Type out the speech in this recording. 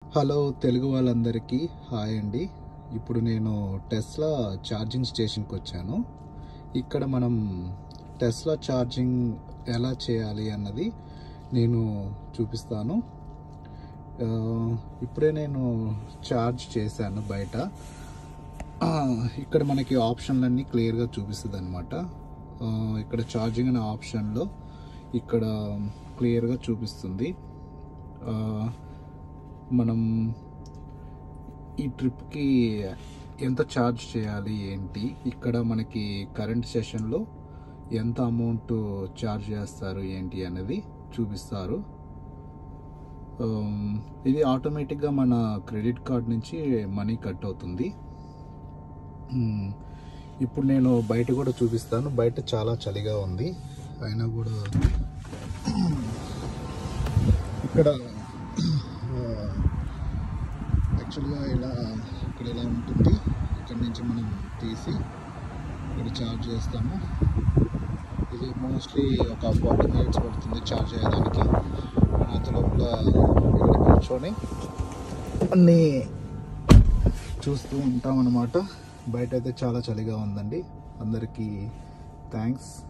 hello Telugu వాళ్ళందరికీ hi అండి ఇప్పుడు నేను టెస్లా ఛార్జింగ్ స్టేషన్కి వచ్చాను ఇక్కడ మనం టెస్లా ఛార్జింగ్ ఎలా చేయాలి అన్నది నేను చూపిస్తాను ఆ, ఇప్పుడే నేను ఛార్జ్ చేశాను బయట ఆ, ఇక్కడ మనకి ఆప్షన్లన్నీ క్లియర్గా చూపిస్తుంది అనమాట ఇక్కడ ఛార్జింగ్ అనే ఆప్షన్లో ఇక్కడ క్లియర్గా చూపిస్తుంది ఆ, మనం ఈ ట్రిప్కి ఎంత ఛార్జ్ చేయాలి ఏంటి ఇక్కడ మనకి కరెంట్ సెషన్లో ఎంత అమౌంట్ ఛార్జ్ చేస్తారు ఏంటి అనేది చూపిస్తారు ఆమ్, ఇది ఆటోమేటిక్గా మన క్రెడిట్ కార్డ్ నుంచి మనీ కట్ అవుతుంది మ్, ఇప్పుడు నేను బయట కూడా చూపిస్తాను బయట చాలా చలిగా ఉంది అయినా కూడా ఇక్కడ యాక్చువల్గా ఇలా ఇక్కడ ఇలా ఉంటుంది ఇక్కడ నుంచి మనం తీసి ఇక్కడ ఛార్జ్ చేస్తాము ఇది మోస్ట్లీ ఒక ఫార్టీ మినిట్స్ పడుతుంది ఛార్జ్ చేయడానికి మనం అంత లోపల ఇక్కడ కూర్చొని అన్నీ చూస్తూ ఉంటాం అన్నమాట బయట అయితే చాలా చలిగా ఉందండి అందరికీ థ్యాంక్స్